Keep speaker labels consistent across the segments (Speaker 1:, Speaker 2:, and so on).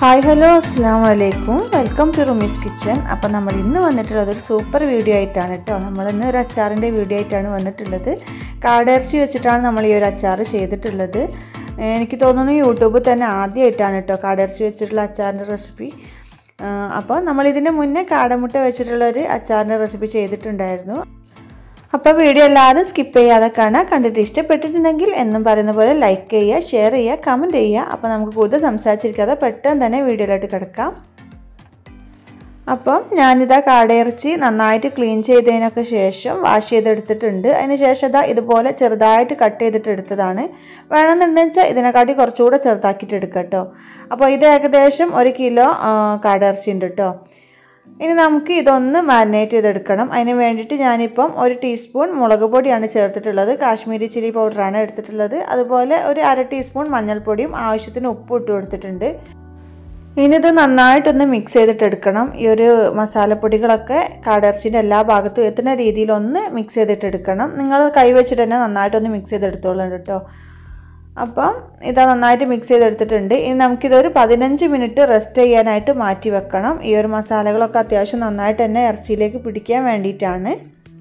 Speaker 1: hi hello അസ്സാം വലൈക്കും welcome to റുമീസ് kitchen അപ്പോൾ നമ്മൾ ഇന്ന് വന്നിട്ടുള്ളത് ഒരു സൂപ്പർ വീഡിയോ ആയിട്ടാണ് കേട്ടോ നമ്മൾ ഇന്ന് ഒരു അച്ചാറിൻ്റെ വീഡിയോ ആയിട്ടാണ് വന്നിട്ടുള്ളത് കാടിറച്ചി വെച്ചിട്ടാണ് നമ്മൾ ഈ ഒരു അച്ചാർ ചെയ്തിട്ടുള്ളത് എനിക്ക് തോന്നുന്നു യൂട്യൂബിൽ തന്നെ ആദ്യമായിട്ടാണ് കേട്ടോ കാടിറച്ചി വെച്ചിട്ടുള്ള അച്ചാറിൻ്റെ റെസിപ്പി അപ്പോൾ നമ്മൾ ഇതിന് മുന്നേ കാടമുട്ട വെച്ചിട്ടുള്ള ഒരു അച്ചാറിൻ്റെ റെസിപ്പി ചെയ്തിട്ടുണ്ടായിരുന്നു അപ്പോൾ വീഡിയോ എല്ലാവരും സ്കിപ്പ് ചെയ്യാതെ കാണാം കണ്ടിട്ട് ഇഷ്ടപ്പെട്ടിട്ടുണ്ടെങ്കിൽ എന്നും പറയുന്ന പോലെ ലൈക്ക് ചെയ്യുക ഷെയർ ചെയ്യുക കമൻറ്റ് ചെയ്യുക അപ്പോൾ നമുക്ക് കൂടുതൽ സംസാരിച്ചിരിക്കാതെ പെട്ടെന്ന് തന്നെ വീഡിയോയിലോട്ട് കിടക്കാം അപ്പം ഞാനിതാ കാടയിറച്ചി നന്നായിട്ട് ക്ലീൻ ചെയ്തതിനൊക്കെ ശേഷം വാഷ് ചെയ്തെടുത്തിട്ടുണ്ട് അതിന് ശേഷം ഇതാ ഇതുപോലെ ചെറുതായിട്ട് കട്ട് ചെയ്തിട്ട് എടുത്തതാണ് വേണമെന്നുണ്ടെന്ന് വെച്ചാൽ ഇതിനെക്കാട്ടി കുറച്ചുകൂടെ ചെറുതാക്കിയിട്ട് എടുക്കാം കേട്ടോ അപ്പോൾ ഇത് ഏകദേശം ഒരു കിലോ കാടയിറച്ചി ഉണ്ട് കേട്ടോ ഇനി നമുക്ക് ഇതൊന്ന് മാരിനേറ്റ് ചെയ്തെടുക്കണം അതിന് വേണ്ടിയിട്ട് ഞാനിപ്പം ഒരു ടീസ്പൂൺ മുളക് പൊടിയാണ് ചേർത്തിട്ടുള്ളത് കാശ്മീരി ചില്ലി പൗഡറാണ് എടുത്തിട്ടുള്ളത് അതുപോലെ ഒരു അര ടീസ്പൂൺ മഞ്ഞൾപ്പൊടിയും ആവശ്യത്തിന് ഉപ്പ് ഇട്ട് കൊടുത്തിട്ടുണ്ട് ഇനി ഇത് നന്നായിട്ടൊന്ന് മിക്സ് ചെയ്തിട്ട് എടുക്കണം ഈ ഒരു മസാലപ്പൊടികളൊക്കെ കാടിറച്ചിൻ്റെ എല്ലാ ഭാഗത്തും എത്തുന്ന രീതിയിൽ ഒന്ന് മിക്സ് ചെയ്തിട്ട് എടുക്കണം നിങ്ങൾ കൈ വെച്ചിട്ട് തന്നെ നന്നായിട്ടൊന്ന് മിക്സ് ചെയ്തെടുത്തോളൂ കേട്ടോ അപ്പം ഇതാ നന്നായിട്ട് മിക്സ് ചെയ്തെടുത്തിട്ടുണ്ട് ഇനി നമുക്കിതൊരു പതിനഞ്ച് മിനിറ്റ് റെസ്റ്റ് ചെയ്യാനായിട്ട് മാറ്റി വെക്കണം ഈ ഒരു മസാലകളൊക്കെ അത്യാവശ്യം നന്നായിട്ട് തന്നെ ഇറച്ചിയിലേക്ക് പിടിക്കാൻ വേണ്ടിയിട്ടാണ്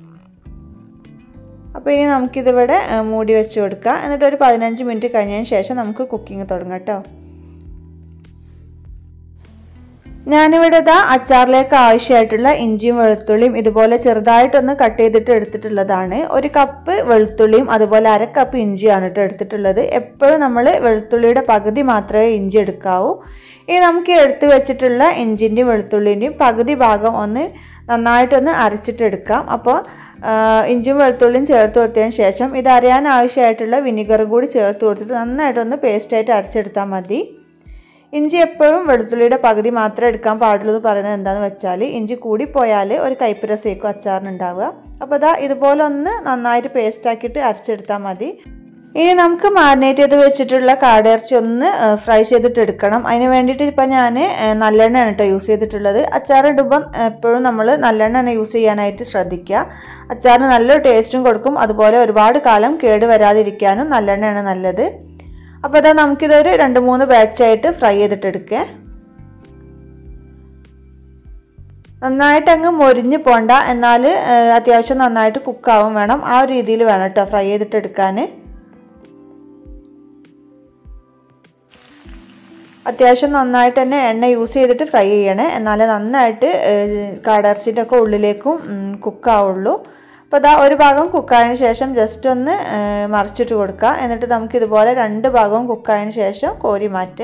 Speaker 1: അപ്പോൾ ഇനി നമുക്കിതിവിടെ മൂടി വെച്ച് കൊടുക്കാം എന്നിട്ട് ഒരു പതിനഞ്ച് മിനിറ്റ് കഴിഞ്ഞതിന് ശേഷം നമുക്ക് കുക്കിംഗ് തുടങ്ങാം കേട്ടോ ഞാനിവിടെ ഇതാ അച്ചാറിലേക്ക് ആവശ്യമായിട്ടുള്ള ഇഞ്ചിയും വെളുത്തുള്ളിയും ഇതുപോലെ ചെറുതായിട്ടൊന്ന് കട്ട് ചെയ്തിട്ട് എടുത്തിട്ടുള്ളതാണ് ഒരു കപ്പ് വെളുത്തുള്ളിയും അതുപോലെ അര കപ്പ് ഇഞ്ചിയാണ് കേട്ടോ എടുത്തിട്ടുള്ളത് എപ്പോഴും നമ്മൾ വെളുത്തുള്ളിയുടെ പകുതി മാത്രമേ ഇഞ്ചി എടുക്കാവൂ ഇനി നമുക്ക് എടുത്തു വെച്ചിട്ടുള്ള ഇഞ്ചിൻ്റെയും വെളുത്തുള്ളിൻ്റെയും പകുതി ഭാഗം ഒന്ന് നന്നായിട്ടൊന്ന് അരച്ചിട്ടെടുക്കാം അപ്പോൾ ഇഞ്ചിയും വെളുത്തുള്ളിയും ചേർത്ത് കൊടുത്തതിന് ശേഷം ഇത് അരയാൻ ആവശ്യമായിട്ടുള്ള വിനിഗറും കൂടി ചേർത്ത് കൊടുത്തിട്ട് നന്നായിട്ടൊന്ന് പേസ്റ്റായിട്ട് അരച്ചെടുത്താൽ മതി ഇഞ്ചി എപ്പോഴും വെളുത്തുള്ളിയുടെ പകുതി മാത്രമേ എടുക്കാൻ പാടുള്ളൂ എന്ന് പറയുന്നത് എന്താണെന്ന് വെച്ചാൽ ഇഞ്ചി കൂടിപ്പോയാൽ ഒരു കയ്പ്പ് രസേക്കും അച്ചാറിനുണ്ടാവുക അപ്പോൾ ഇതാ ഇതുപോലെ ഒന്ന് നന്നായിട്ട് പേസ്റ്റ് ആക്കിയിട്ട് അരച്ചെടുത്താൽ മതി ഇനി നമുക്ക് മാരിനേറ്റ് ചെയ്ത് വെച്ചിട്ടുള്ള കാടിറച്ചി ഒന്ന് ഫ്രൈ ചെയ്തിട്ട് എടുക്കണം അതിന് വേണ്ടിയിട്ട് ഇപ്പം ഞാൻ നല്ലെണ്ണയാണ് കേട്ടോ യൂസ് ചെയ്തിട്ടുള്ളത് അച്ചാർ ഇടുമ്പം എപ്പോഴും നമ്മൾ നല്ലെണ്ണ യൂസ് ചെയ്യാനായിട്ട് ശ്രദ്ധിക്കുക അച്ചാറിന് നല്ലൊരു ടേസ്റ്റും കൊടുക്കും അതുപോലെ ഒരുപാട് കാലം കേട് വരാതിരിക്കാനും നല്ലെണ്ണയാണ് നല്ലത് അപ്പോൾ അതാ നമുക്കിതൊരു രണ്ട് മൂന്ന് ബാച്ചായിട്ട് ഫ്രൈ ചെയ്തിട്ടെടുക്കേ നന്നായിട്ട് അങ്ങ് മൊരിഞ്ഞ് പോണ്ട എന്നാൽ അത്യാവശ്യം നന്നായിട്ട് കുക്കാവും വേണം ആ ഒരു രീതിയിൽ വേണം കേട്ടോ ഫ്രൈ ചെയ്തിട്ടെടുക്കാൻ അത്യാവശ്യം നന്നായിട്ട് തന്നെ എണ്ണ യൂസ് ചെയ്തിട്ട് ഫ്രൈ ചെയ്യണേ എന്നാലേ നന്നായിട്ട് കാടിറച്ചിൻ്റെ ഒക്കെ ഉള്ളിലേക്കും കുക്കാവുള്ളൂ അപ്പോൾ ഇതാ ഒരു ഭാഗം കുക്കായതിന് ശേഷം ജസ്റ്റ് ഒന്ന് മറിച്ചിട്ട് കൊടുക്കുക എന്നിട്ട് നമുക്ക് ഇതുപോലെ രണ്ട് ഭാഗവും കുക്കായതിന് ശേഷം കോരി മാറ്റേ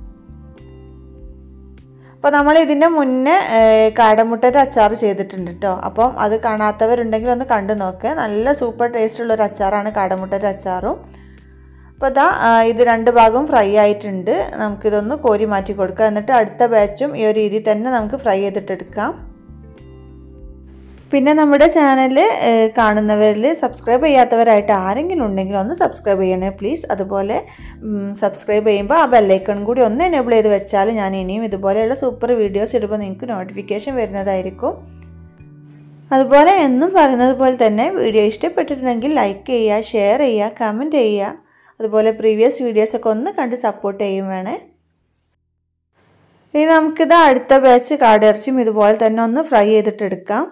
Speaker 1: അപ്പോൾ നമ്മൾ ഇതിൻ്റെ മുന്നേ കാടമുട്ടയുടെ അച്ചാർ ചെയ്തിട്ടുണ്ട് കേട്ടോ അപ്പം അത് കാണാത്തവരുണ്ടെങ്കിൽ ഒന്ന് കണ്ടു നോക്കുക നല്ല സൂപ്പർ ടേസ്റ്റുള്ള ഒരു അച്ചാറാണ് കാടമുട്ടയുടെ അച്ചാറും അപ്പോൾ ഇതാ ഇത് രണ്ട് ഭാഗവും ഫ്രൈ ആയിട്ടുണ്ട് നമുക്കിതൊന്ന് കോരി മാറ്റി കൊടുക്കുക എന്നിട്ട് അടുത്ത ബാച്ചും ഈ ഒരു രീതിയിൽ തന്നെ നമുക്ക് ഫ്രൈ ചെയ്തിട്ടെടുക്കാം പിന്നെ നമ്മുടെ ചാനൽ കാണുന്നവരിൽ സബ്സ്ക്രൈബ് ചെയ്യാത്തവരായിട്ട് ആരെങ്കിലും ഉണ്ടെങ്കിൽ ഒന്ന് സബ്സ്ക്രൈബ് ചെയ്യണേ പ്ലീസ് അതുപോലെ സബ്സ്ക്രൈബ് ചെയ്യുമ്പോൾ ആ ബെല്ലൈക്കൺ കൂടി ഒന്ന് എനേബിൾ ചെയ്ത് വെച്ചാൽ ഞാൻ ഇനിയും ഇതുപോലെയുള്ള സൂപ്പർ വീഡിയോസ് ഇടുമ്പോൾ നിങ്ങൾക്ക് നോട്ടിഫിക്കേഷൻ വരുന്നതായിരിക്കും അതുപോലെ എന്നും പറയുന്നത് പോലെ തന്നെ വീഡിയോ ഇഷ്ടപ്പെട്ടിട്ടുണ്ടെങ്കിൽ ലൈക്ക് ചെയ്യുക ഷെയർ ചെയ്യുക കമൻറ്റ് ചെയ്യുക അതുപോലെ പ്രീവിയസ് വീഡിയോസൊക്കെ ഒന്ന് കണ്ട് സപ്പോർട്ട് ചെയ്യും വേണേ ഇനി നമുക്കിത് അടുത്ത ബാച്ച് കാടിറച്ചിയും ഇതുപോലെ തന്നെ ഒന്ന് ഫ്രൈ ചെയ്തിട്ടെടുക്കാം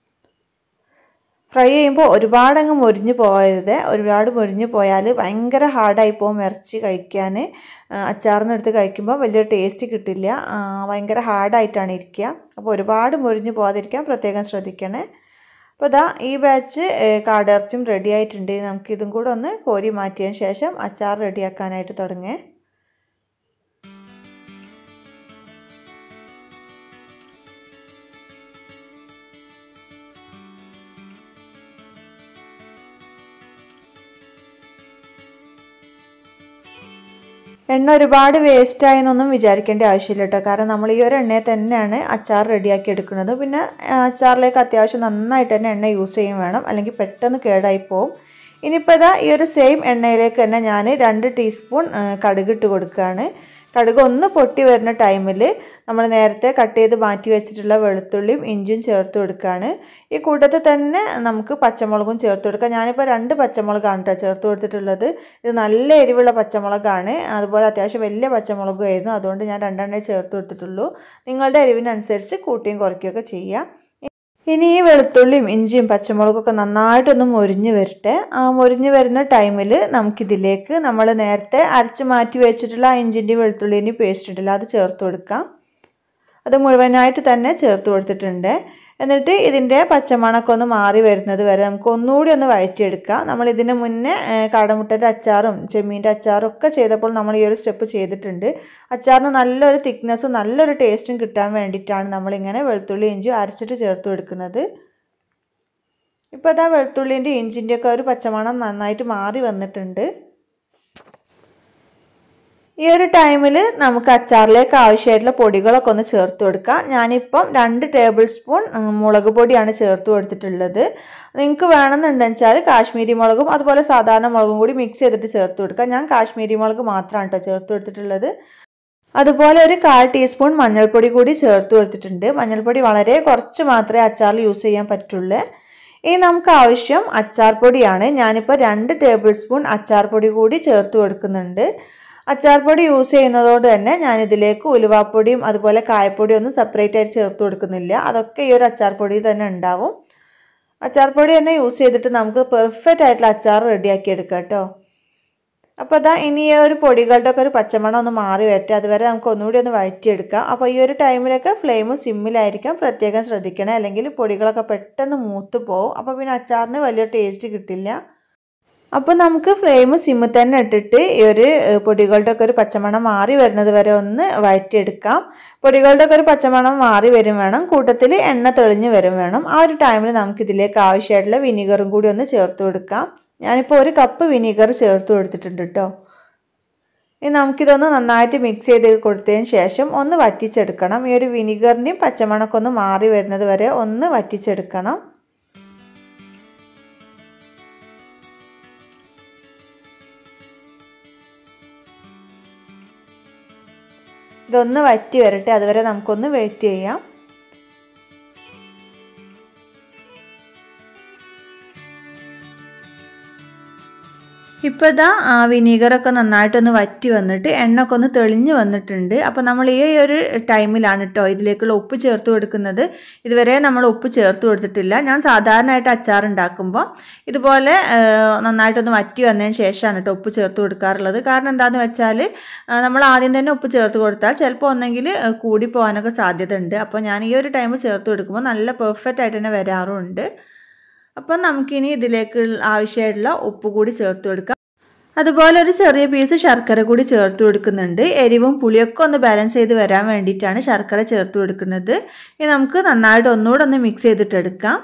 Speaker 1: ഫ്രൈ ചെയ്യുമ്പോൾ ഒരുപാടങ്ങ് മൊരിഞ്ഞ് പോകരുത് ഒരുപാട് മൊരിഞ്ഞ് പോയാൽ ഭയങ്കര ഹാർഡായി പോകും ഇറച്ചി കഴിക്കാൻ അച്ചാറിന് എടുത്ത് കഴിക്കുമ്പോൾ വലിയൊരു ടേസ്റ്റ് കിട്ടില്ല ഭയങ്കര ഹാർഡായിട്ടാണ് ഇരിക്കുക അപ്പോൾ ഒരുപാട് മൊരിഞ്ഞ് പോകാതിരിക്കാൻ പ്രത്യേകം ശ്രദ്ധിക്കണേ അപ്പോൾ ഇതാ ഈ ബാച്ച് കാടിറച്ചും റെഡി ആയിട്ടുണ്ട് നമുക്ക് ഇതും കൂടെ ഒന്ന് കോരി മാറ്റിയതിന് ശേഷം അച്ചാർ റെഡിയാക്കാനായിട്ട് തുടങ്ങേ എണ്ണ ഒരുപാട് വേസ്റ്റായി എന്നൊന്നും വിചാരിക്കേണ്ട ആവശ്യമില്ല കേട്ടോ കാരണം നമ്മൾ ഈ ഒരു എണ്ണയെ തന്നെയാണ് അച്ചാർ റെഡിയാക്കി എടുക്കുന്നത് പിന്നെ അച്ചാറിലേക്ക് അത്യാവശ്യം നന്നായിട്ട് തന്നെ എണ്ണ യൂസ് ചെയ്യും വേണം അല്ലെങ്കിൽ പെട്ടെന്ന് കേടായി പോവും ഇനിയിപ്പോൾ ഇതാ ഈ ഒരു സെയിം എണ്ണയിലേക്ക് തന്നെ ഞാൻ രണ്ട് ടീസ്പൂൺ കടുക് ഇട്ട് കൊടുക്കുകയാണ് കടുക് ഒന്ന് പൊട്ടി വരുന്ന ടൈമിൽ നമ്മൾ നേരത്തെ കട്ട് ചെയ്ത് മാറ്റി വെച്ചിട്ടുള്ള വെളുത്തുള്ളിയും ഇഞ്ചിയും ചേർത്ത് കൊടുക്കുകയാണ് ഈ കൂട്ടത്തിൽ തന്നെ നമുക്ക് പച്ചമുളകും ചേർത്ത് കൊടുക്കാം ഞാനിപ്പോൾ രണ്ട് പച്ചമുളകാണ് കേട്ടോ ചേർത്ത് കൊടുത്തിട്ടുള്ളത് ഇത് നല്ല എരിവുള്ള പച്ചമുളകാണ് അതുപോലെ അത്യാവശ്യം വലിയ പച്ചമുളകും ആയിരുന്നു അതുകൊണ്ട് ഞാൻ രണ്ടെണ്ണേ ചേർത്ത് കൊടുത്തിട്ടുള്ളൂ നിങ്ങളുടെ എരിവിനനുസരിച്ച് കൂട്ടിയും കുറയ്ക്കുകയൊക്കെ ചെയ്യുക ഇനി ഈ വെളുത്തുള്ളിയും ഇഞ്ചിയും പച്ചമുളകൊക്കെ നന്നായിട്ടൊന്ന് മൊരിഞ്ഞ് വരട്ടെ ആ മൊരിഞ്ഞ് വരുന്ന ടൈമിൽ നമുക്കിതിലേക്ക് നമ്മൾ നേരത്തെ അരച്ച് മാറ്റി വെച്ചിട്ടുള്ള ആ ഇഞ്ചിൻ്റെയും വെളുത്തുള്ളിൻ്റെയും പേസ്റ്റ് ഉണ്ടല്ലോ അത് ചേർത്ത് കൊടുക്കാം അത് മുഴുവനായിട്ട് തന്നെ ചേർത്ത് കൊടുത്തിട്ടുണ്ട് എന്നിട്ട് ഇതിൻ്റെ പച്ചമണക്കം ഒന്ന് മാറി വരുന്നത് വരെ നമുക്ക് ഒന്നുകൂടി ഒന്ന് വഴറ്റിയെടുക്കാം നമ്മൾ ഇതിന് മുന്നേ കാടമുട്ടൻ്റെ അച്ചാറും ചെമ്മീൻ്റെ അച്ചാറും ഒക്കെ ചെയ്തപ്പോൾ നമ്മൾ ഈ ഒരു സ്റ്റെപ്പ് ചെയ്തിട്ടുണ്ട് അച്ചാറിന് നല്ലൊരു തിക്നെസ്സും നല്ലൊരു ടേസ്റ്റും കിട്ടാൻ വേണ്ടിയിട്ടാണ് നമ്മളിങ്ങനെ വെളുത്തുള്ളി ഇഞ്ചി അരച്ചിട്ട് ചേർത്ത് കൊടുക്കുന്നത് ഇപ്പോൾ അതാ വെളുത്തുള്ളിൻ്റെ ഇഞ്ചിൻ്റെയൊക്കെ ഒരു പച്ചമണം നന്നായിട്ട് മാറി വന്നിട്ടുണ്ട് ഈ ഒരു ടൈമിൽ നമുക്ക് അച്ചാറിലേക്ക് ആവശ്യമായിട്ടുള്ള പൊടികളൊക്കെ ഒന്ന് ചേർത്ത് കൊടുക്കാം ഞാനിപ്പം രണ്ട് ടേബിൾ സ്പൂൺ മുളക് പൊടിയാണ് ചേർത്ത് കൊടുത്തിട്ടുള്ളത് നിങ്ങൾക്ക് വേണമെന്നുണ്ടെന്ന് വെച്ചാൽ കാശ്മീരി മുളകും അതുപോലെ സാധാരണ മുളകും കൂടി മിക്സ് ചെയ്തിട്ട് ചേർത്ത് കൊടുക്കാം ഞാൻ കാശ്മീരി മുളക് മാത്രമാണ് കേട്ടോ ചേർത്ത് കൊടുത്തിട്ടുള്ളത് അതുപോലെ ഒരു കാൽ ടീസ്പൂൺ മഞ്ഞൾപ്പൊടി കൂടി ചേർത്ത് കൊടുത്തിട്ടുണ്ട് മഞ്ഞൾപ്പൊടി വളരെ കുറച്ച് മാത്രമേ അച്ചാറിൽ യൂസ് ചെയ്യാൻ പറ്റുള്ളൂ ഇനി നമുക്ക് ആവശ്യം അച്ചാർ പൊടിയാണ് ഞാനിപ്പോൾ രണ്ട് ടേബിൾ സ്പൂൺ അച്ചാർ പൊടി കൂടി ചേർത്ത് കൊടുക്കുന്നുണ്ട് അച്ചാർ പൊടി യൂസ് ചെയ്യുന്നതുകൊണ്ട് തന്നെ ഞാനിതിലേക്ക് ഉലുവാപ്പൊടിയും അതുപോലെ കായപ്പൊടിയും ഒന്നും സെപ്പറേറ്റ് ആയിട്ട് ചേർത്ത് കൊടുക്കുന്നില്ല അതൊക്കെ ഈ ഒരു അച്ചാർ പൊടിയിൽ തന്നെ ഉണ്ടാവും അച്ചാർ പൊടി തന്നെ യൂസ് ചെയ്തിട്ട് നമുക്ക് പെർഫെക്റ്റ് ആയിട്ടുള്ള അച്ചാർ റെഡിയാക്കി എടുക്കാം കേട്ടോ അപ്പോൾ അതാ ഇനി ഈ ഒരു പൊടികളുടെ ഒക്കെ ഒരു പച്ചമണം ഒന്ന് മാറി വരട്ടെ അതുവരെ നമുക്ക് ഒന്നുകൂടി ഒന്ന് വഴറ്റിയെടുക്കാം അപ്പോൾ ഈ ഒരു ടൈമിലൊക്കെ ഫ്ലെയിം സിമ്മിലായിരിക്കാം പ്രത്യേകം ശ്രദ്ധിക്കണം അല്ലെങ്കിൽ പൊടികളൊക്കെ പെട്ടെന്ന് മൂത്ത് പോകും അപ്പോൾ പിന്നെ അച്ചാറിന് വലിയ ടേസ്റ്റ് കിട്ടില്ല അപ്പോൾ നമുക്ക് ഫ്ലെയിം സിമ്മിൽ തന്നെ ഇട്ടിട്ട് ഈ ഒരു പൊടികളുടെ ഒക്കെ ഒരു പച്ചമണം മാറി വരുന്നത് വരെ ഒന്ന് വഴറ്റിയെടുക്കാം പൊടികളുടെ ഒക്കെ ഒരു പച്ചമണം മാറി വരും വേണം കൂട്ടത്തിൽ എണ്ണ തെളിഞ്ഞ് വരും വേണം ആ ഒരു ടൈമിൽ നമുക്ക് ഇതിലേക്ക് ആവശ്യമായിട്ടുള്ള വിനീഗറും കൂടി ഒന്ന് ചേർത്ത് കൊടുക്കാം ഞാനിപ്പോൾ ഒരു കപ്പ് വിനീഗർ ചേർത്ത് കൊടുത്തിട്ടുണ്ട് കേട്ടോ ഇനി നമുക്കിതൊന്ന് നന്നായിട്ട് മിക്സ് ചെയ്ത് കൊടുത്തതിന് ശേഷം ഒന്ന് വറ്റിച്ചെടുക്കണം ഈ ഒരു വിനീഗറിൻ്റെയും പച്ചമണമൊക്കെ ഒന്ന് മാറി വരുന്നത് വരെ ഒന്ന് വറ്റിച്ചെടുക്കണം ഇതൊന്ന് വറ്റി വരട്ടെ അതുവരെ നമുക്കൊന്ന് വെയിറ്റ് ചെയ്യാം ഇപ്പോൾ ഇതാ വിനീഗറൊക്കെ നന്നായിട്ടൊന്ന് വറ്റി വന്നിട്ട് എണ്ണയൊക്കെ ഒന്ന് തെളിഞ്ഞ് വന്നിട്ടുണ്ട് അപ്പോൾ നമ്മൾ ഈ ഒരു ടൈമിലാണ് കേട്ടോ ഇതിലേക്കുള്ള ഉപ്പ് ചേർത്ത് കൊടുക്കുന്നത് ഇതുവരെ നമ്മൾ ഉപ്പ് ചേർത്ത് കൊടുത്തിട്ടില്ല ഞാൻ സാധാരണയായിട്ട് അച്ചാർ ഉണ്ടാക്കുമ്പോൾ ഇതുപോലെ നന്നായിട്ടൊന്ന് വറ്റി വന്നതിന് ശേഷമാണ് കേട്ടോ ഉപ്പ് ചേർത്ത് കൊടുക്കാറുള്ളത് കാരണം എന്താണെന്ന് വെച്ചാൽ നമ്മൾ ആദ്യം തന്നെ ഉപ്പ് ചേർത്ത് കൊടുത്താൽ ചിലപ്പോൾ ഒന്നെങ്കിൽ കൂടി പോകാനൊക്കെ സാധ്യത ഉണ്ട് അപ്പോൾ ഞാൻ ഈ ഒരു ടൈം ചേർത്ത് കൊടുക്കുമ്പോൾ നല്ല പെർഫെക്റ്റ് ആയിട്ട് തന്നെ വരാറുമുണ്ട് അപ്പം നമുക്കിനി ഇതിലേക്ക് ആവശ്യമായിട്ടുള്ള ഉപ്പ് കൂടി ചേർത്ത് കൊടുക്കാം അതുപോലെ ഒരു ചെറിയ പീസ് ശർക്കര കൂടി ചേർത്ത് കൊടുക്കുന്നുണ്ട് എരിവും പുളിയൊക്കെ ഒന്ന് ബാലൻസ് ചെയ്ത് വരാൻ വേണ്ടിയിട്ടാണ് ശർക്കര ചേർത്ത് കൊടുക്കുന്നത് ഇനി നമുക്ക് നന്നായിട്ട് ഒന്നുകൂടെ ഒന്ന് മിക്സ് ചെയ്തിട്ടെടുക്കാം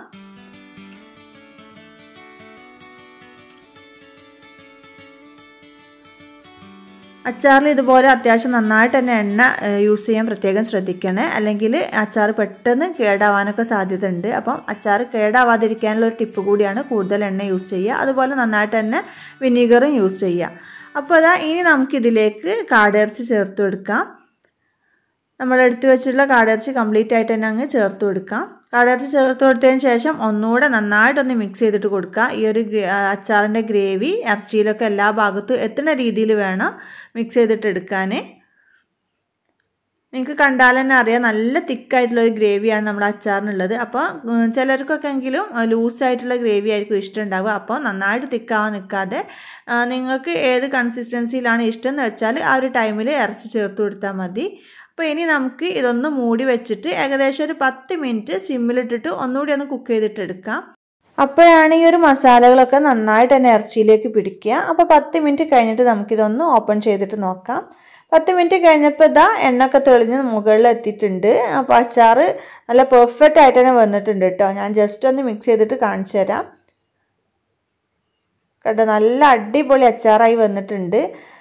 Speaker 1: അച്ചാറിൽ ഇതുപോലെ അത്യാവശ്യം നന്നായിട്ട് തന്നെ എണ്ണ യൂസ് ചെയ്യാൻ പ്രത്യേകം ശ്രദ്ധിക്കണേ അല്ലെങ്കിൽ അച്ചാർ പെട്ടെന്ന് കേടാവാനൊക്കെ സാധ്യത ഉണ്ട് അപ്പം അച്ചാർ കേടാവാതിരിക്കാനുള്ള ഒരു ടിപ്പ് കൂടിയാണ് കൂടുതൽ എണ്ണ യൂസ് ചെയ്യുക അതുപോലെ നന്നായിട്ട് തന്നെ വിനീഗറും യൂസ് ചെയ്യുക അപ്പോൾ അതാ ഇനി നമുക്കിതിലേക്ക് കാടിറച്ചി ചേർത്ത് കൊടുക്കാം നമ്മൾ എടുത്തു വെച്ചിട്ടുള്ള കാടിറച്ചി കംപ്ലീറ്റ് ആയിട്ട് തന്നെ അങ്ങ് ചേർത്ത് കൊടുക്കാം കാടിറച്ചി ചേർത്ത് കൊടുത്തതിന് ശേഷം ഒന്നുകൂടെ നന്നായിട്ടൊന്ന് മിക്സ് ചെയ്തിട്ട് കൊടുക്കുക ഈ ഒരു അച്ചാറിൻ്റെ ഗ്രേവി ഇറച്ചിയിലൊക്കെ എല്ലാ ഭാഗത്തും എത്തുന്ന രീതിയിൽ വേണം മിക്സ് ചെയ്തിട്ട് എടുക്കാൻ നിങ്ങൾക്ക് കണ്ടാൽ തന്നെ അറിയാം നല്ല തിക്കായിട്ടുള്ള ഒരു ഗ്രേവിയാണ് നമ്മുടെ അച്ചാറിനുള്ളത് അപ്പോൾ ചിലർക്കൊക്കെ എങ്കിലും ലൂസായിട്ടുള്ള ഗ്രേവി ആയിരിക്കും ഇഷ്ടം ഉണ്ടാവുക അപ്പോൾ നന്നായിട്ട് തിക്കാവാൻ നിൽക്കാതെ നിങ്ങൾക്ക് ഏത് കൺസിസ്റ്റൻസിയിലാണ് ഇഷ്ടം എന്ന് വെച്ചാൽ ആ ഒരു ടൈമിൽ ഇറച്ചി ചേർത്ത് കൊടുത്താൽ മതി അപ്പോൾ ഇനി നമുക്ക് ഇതൊന്ന് മൂടി വെച്ചിട്ട് ഏകദേശം ഒരു പത്ത് മിനിറ്റ് സിമ്മിലിട്ടിട്ട് ഒന്നുകൂടി ഒന്ന് കുക്ക് ചെയ്തിട്ടെടുക്കാം അപ്പോഴാണ് ഈ ഒരു മസാലകളൊക്കെ നന്നായിട്ട് തന്നെ ഇറച്ചിയിലേക്ക് പിടിക്കുക അപ്പോൾ പത്ത് മിനിറ്റ് കഴിഞ്ഞിട്ട് നമുക്കിതൊന്ന് ഓപ്പൺ ചെയ്തിട്ട് നോക്കാം പത്ത് മിനിറ്റ് കഴിഞ്ഞപ്പോൾ ഇതാ എണ്ണയൊക്കെ തെളിഞ്ഞ് മുകളിൽ എത്തിയിട്ടുണ്ട് അപ്പോൾ അച്ചാർ നല്ല പെർഫെക്റ്റ് ആയിട്ട് തന്നെ വന്നിട്ടുണ്ട് കേട്ടോ ഞാൻ ജസ്റ്റ് ഒന്ന് മിക്സ് ചെയ്തിട്ട് കാണിച്ചു തരാം കേട്ടോ നല്ല അടിപൊളി അച്ചാറായി വന്നിട്ടുണ്ട്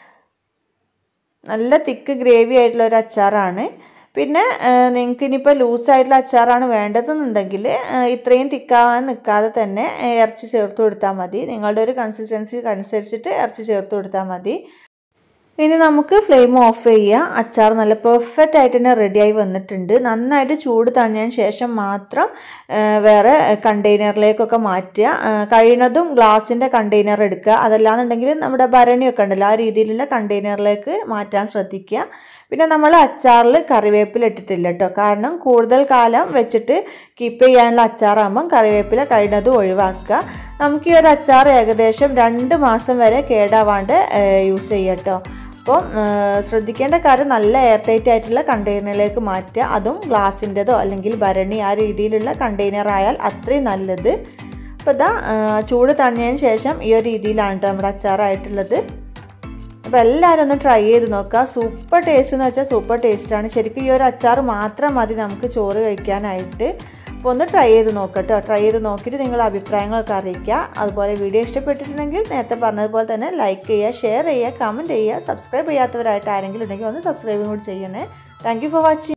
Speaker 1: നല്ല തിക്ക് ഗ്രേവി ആയിട്ടുള്ള ഒരു അച്ചാറാണ് പിന്നെ നിങ്ങൾക്ക് ഇനിയിപ്പോൾ ലൂസായിട്ടുള്ള അച്ചാറാണ് വേണ്ടതെന്നുണ്ടെങ്കിൽ ഇത്രയും തിക്കാവാൻ നിൽക്കാതെ തന്നെ ഇറച്ചി ചേർത്ത് കൊടുത്താൽ മതി നിങ്ങളുടെ ഒരു കൺസിസ്റ്റൻസി അനുസരിച്ചിട്ട് ഇറച്ചി ചേർത്ത് കൊടുത്താൽ മതി ഇനി നമുക്ക് ഫ്ലെയിം ഓഫ് ചെയ്യുക അച്ചാർ നല്ല പെർഫെക്റ്റ് ആയിട്ട് തന്നെ റെഡിയായി വന്നിട്ടുണ്ട് നന്നായിട്ട് ചൂട് തണിഞ്ഞതിന് ശേഷം മാത്രം ആ, വേറെ കണ്ടെയ്നറിലേക്കൊക്കെ മാറ്റുക ആ, കഴിയുന്നതും ഗ്ലാസിൻ്റെ കണ്ടെയ്നർ എടുക്കുക അതല്ലാന്നുണ്ടെങ്കിൽ നമ്മുടെ ഭരണിയൊക്കെ ഉണ്ടല്ലോ ആ രീതിയിലുള്ള കണ്ടെയ്നറിലേക്ക് മാറ്റാൻ ശ്രദ്ധിക്കുക പിന്നെ നമ്മൾ അച്ചാറിൽ കറിവേപ്പില ഇട്ടിട്ടില്ല കേട്ടോ കാരണം കൂടുതൽ കാലം വെച്ചിട്ട് കീപ്പ് ചെയ്യാനുള്ള അച്ചാറാകുമ്പം കറിവേപ്പില കഴിയുന്നതും ഒഴിവാക്കുക നമുക്ക് ഈ ഒരു അച്ചാർ ഏകദേശം രണ്ട് മാസം വരെ കേടാവാണ്ട് യൂസ് ചെയ്യാം കേട്ടോ അപ്പം ശ്രദ്ധിക്കേണ്ട കാര്യം നല്ല എയർ ടൈറ്റ് ആയിട്ടുള്ള കണ്ടെയ്നറിലേക്ക് മാറ്റുക അതും ഗ്ലാസിൻ്റെതോ അല്ലെങ്കിൽ ഭരണി ആ രീതിയിലുള്ള കണ്ടെയ്നർ ആയാൽ അത്രയും നല്ലത് അപ്പോൾ ഇതാ ആ, ചൂട് തണിഞ്ഞതിന് ശേഷം ഈ ഒരു രീതിയിലാണ് ട്ടോ നമ്മുടെ അച്ചാറായിട്ടുള്ളത് അപ്പോൾ എല്ലാവരും ഒന്ന് ട്രൈ ചെയ്ത് നോക്കുക സൂപ്പർ ടേസ്റ്റ് എന്ന് വെച്ചാൽ സൂപ്പർ ടേസ്റ്റാണ് ശരിക്കും ഈ ഒരു അച്ചാർ മാത്രം മതി നമുക്ക് ചോറ് കഴിക്കാനായിട്ട് അപ്പോൾ ഒന്ന് ട്രൈ ചെയ്ത് നോക്കട്ടോ ട്രൈ ചെയ്ത് നോക്കിയിട്ട് നിങ്ങളുടെ അഭിപ്രായങ്ങളൊക്കെ അറിയിക്കുക അതുപോലെ വീഡിയോ ഇഷ്ടപ്പെട്ടിട്ടുണ്ടെങ്കിൽ നേരത്തെ പറഞ്ഞതുപോലെ തന്നെ ലൈക്ക് ചെയ്യുക ഷെയർ ചെയ്യുക കമൻറ്റ് ചെയ്യുക സബ്സ്ക്രൈബ് ചെയ്യാത്തവരായിട്ട് ആരെങ്കിലും ഉണ്ടെങ്കിൽ ഒന്ന് സബ്സ്ക്രൈബും കൂടി ചെയ്യണേ താങ്ക് യു ഫോർ വാച്ചിങ്